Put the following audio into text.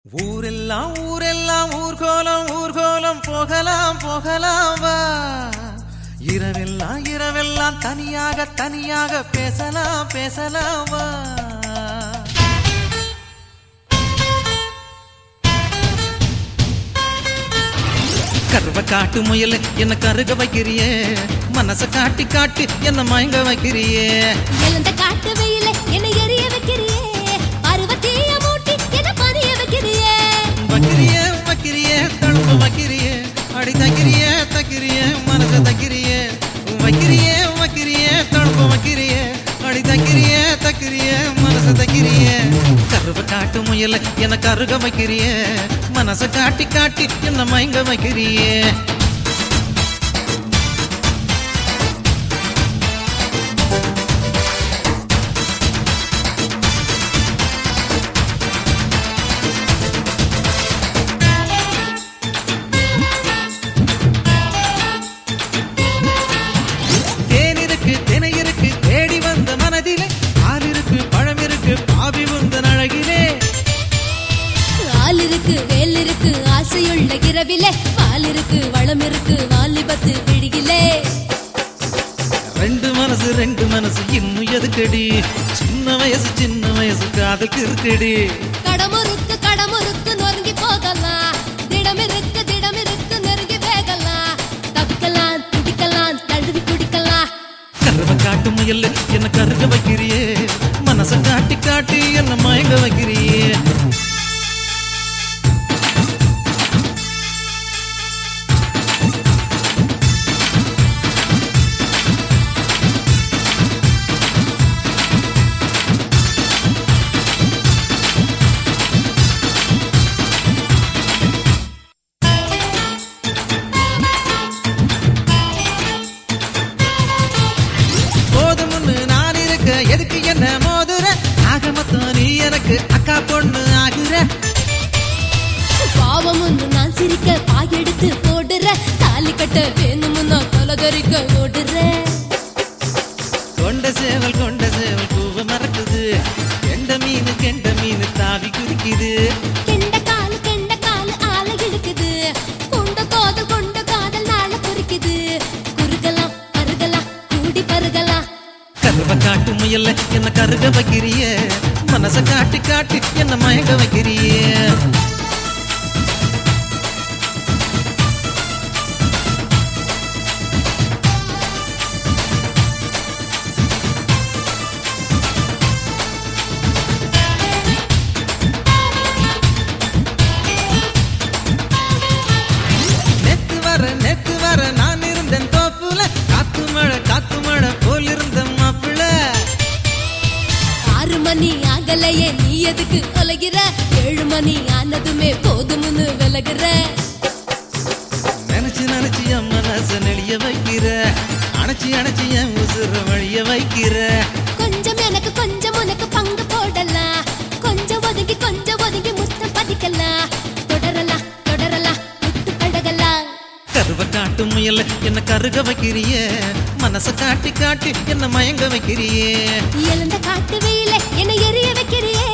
ஊரெல்லாம் ஊரெல்லாம் ஊர்கோலம் ஊர்கோலம் போகலாம் போகலாம் வா இரவெல்லாம் இரவெல்லாம் தனியாக தனியாக பேசலாம் பேசலாம் வா கருவ காட்டு முயல் என்ன கருக வைக்கிறியே மனச காட்டி காட்டி என்ன மயங்க வைக்கிறியே எழுந்த காட்டு வெயில என்னை எரிய வைக்கிறியே பருவத்தீய மூட்டி என்ன பறிய வைக்கிறியே வைக்கிறியே வைக்கிறியே தழும்பு வைக்கிறியே அடி தக்கிறியே தக்கிறியே மனச தக்கிறியே வைக்கிறியே வைக்கிறியே தழும்பு வைக்கிறியே அடி தக்கிறியே தக்கிறியே மனச தக்கிறியே கருவ காட்டு முயல என்ன கருக வைக்கிறியே மனச காட்டி காட்டி என்ன மயங்க வைக்கிறியே தேன் இருக்கு தினை இருக்கு தேடி வந்த மனதிலே பால் இருக்கு பழம் இருக்கு பாவி வந்த அழகிலே ஆள் இருக்கு வேல் இருக்கு ஆசையுள்ள இரவிலே பால் இருக்கு வளம் இருக்கு வாலிபத்து விழிகிலே ரெண்டு மனசு ரெண்டு மனசு இன்னும் எதுக்கடி சின்ன வயசு சின்ன வயசு காதலுக்கு இருக்குடி கடமுறுக்கு கடமுறுக்கு நொறுங்கி போகலாம் திடம் இருக்கு திடம் இருக்கு நெருங்கி வேகலாம் தப்பிக்கலாம் துடிக்கலாம் தழுவி குடிக்கலாம் கருவ காட்டு முயல் என்ன கருக வைக்கிறியே மனச காட்டி காட்டி என்ன மயங்க வைக்கிறியே போதும்னு நான் இருக்க எதுக்கு என்ன மோதுற ஆக மொத்தம் நீ எனக்கு அக்கா பொண்ணு ஆகுற பாவம் ஒன்று நான் சிரிக்க பாயெடுத்து போடுற தாலி கட்ட வேணுமுன்னா கொலகரிக்க ஓடுற கொண்ட சேவல் கொண்ட சேவல் பூவ மறக்குது கெண்ட மீன் கெண்ட மீன் தாவி குதிக்குது கெண்ட காலு கெண்ட காலு ஆளை இழுக்குது கொண்ட காதல் கொண்ட காதல் நாள குறிக்குது குறுகலாம் பருகலாம் கூடி பருகலாம் கருவ காட்டு முயல்ல என்ன கருக வைக்கிறிய மனச காட்டி காட்டி என்ன மயங்க வைக்கிறிய நேத்து வர நேத்து வர நான் இருந்தேன் தோப்புல காத்து மழை காத்து மழை போல் இருந்த மாப்பிள்ள ஆறு மணி ஆகலையே நீ எதுக்கு தொலைகிற ஏழு மணி ஆனதுமே போதும்னு விலகுற நினைச்சு நினைச்சு என் மனச நெளிய வைக்கிற அணைச்சி அணைச்சி என் உசுர வழிய வைக்கிற கொஞ்சம் எனக்கு கொஞ்சம் உனக்கு பங்கு போடலாம் கொஞ்சம் ஒதுங்கி கொஞ்சம் ஒதுங்கி முத்தம் பதிக்கலாம் தொடரலாம் தொடரலாம் விட்டு பழகலாம் கருவ காட்டு முயல்ல என்ன கருக வைக்கிறிய மனச காட்டி காட்டி என்ன மயங்க வைக்கிறியே எழுந்த காட்டு வெயில என்னை எரிய வைக்கிறியே